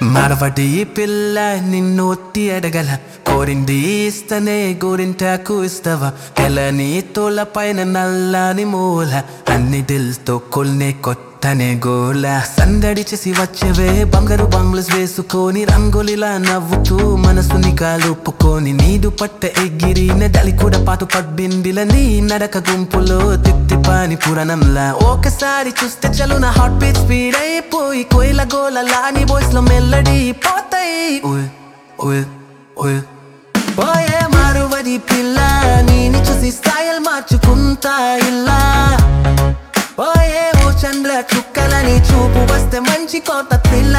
మరవడి పిల్ల నిన్ను ఒత్తి అడగల కోరింది ఇస్తనే గోరింటాకు ఇస్తావా తెల్లని తోల పైన నల్లని మూల అన్ని దిల్తో కొల్నే కొత్తనే గోల సందడి చేసి వచ్చేవే బంగారు బంగ్లస్ వేసుకొని రంగోలిలా నవ్వుతూ మనసుని కాలుపుకొని నీదు పట్ట ఎగిరిన డలి కూడా పాటు పడ్బిందిల నీ నడక గుంపులో తిత్తి పాని పురాణంలా ఒకసారి చూస్తే చలున హాట్ బీట్ స్పీడ్ అయిపోయి కోయిల గోల లాని బాయ్స్ లో మెల్లడి పోతాయి ఉయ్ ఉయ్ ఉయ్ పోయే మారువది పిల్ల నీని చూసి స్టైల్ మార్చుకుంటా ఇలా పోయే ఓ చంద్ర చుక్కలని చూపు వస్తే మంచి కోత పిల్ల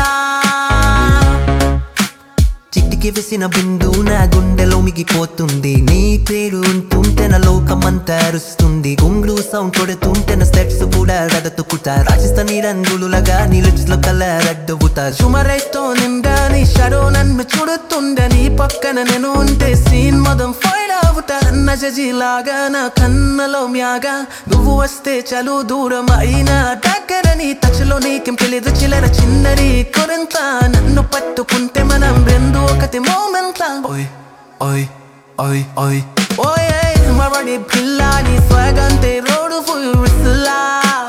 చిట్టికి వేసిన బిందు నా గుండెలో మిగిపోతుంది నీ పేరు ఉంటుంటే నా లోకమంతా అరుస్తుంది గుంగ్లు సౌండ్ కొడుతుంటే నా స్టెప్స్ కూడా రగతుకుతా రాజస్థానీ రంగులుగా నీ లిప్స్ లో కలర్ అడ్డవుతా సుమరైతో నిండా నీ షడో నన్ను చూడుతుండే నీ పక్కన నేను ఉంటే సీన్ మొదం ఫైర్ అవుతా అన్న జజిలాగా నా కన్నలో మ్యాగా నువ్వు వస్తే చలు దూరం అయినా దగ్గర నీ టచ్లో నీకేం తెలియదు చిల్లర చిన్నది కొరంత నన్ను పట్టుకుంటే మనం రెండు ఒకటి మోమెంత ఓయ్ ఓయ్ ఓయ్ ఓయ్ ఓయ్ మరడి పిల్ల నీ స్వాగంతే రోడ్డు ఫుల్ విసులా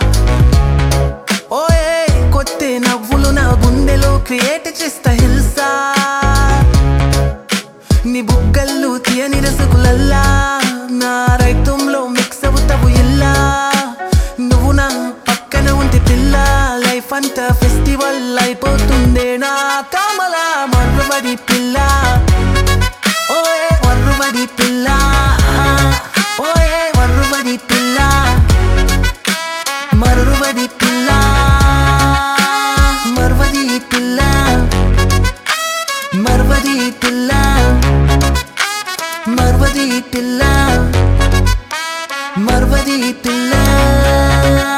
ఓయ్ కొత్త నవ్వులు నా గుండెలో క్రియేట్ చేస్తా హిల్సా నీ బుగ్గల్లు తీయని రసగులల్లా నా రైతంలో మిక్స్ అవుతావు ఇల్లా నువ్వు నా పక్కన ఉంటే పిల్ల లైఫ్ అంతా ఫెస్టివల్ అయిపోతుందే నా కామల మర్రబడి పిల్ల ఓయే మర్రబడి పిల్ల ఓయే మర్రబడి పిల్ల మర్రబడి పిల్ల మర్వది పిల్ల మర్వది పిల్ల మర్వది పిల్ల మర్వది పిల్ల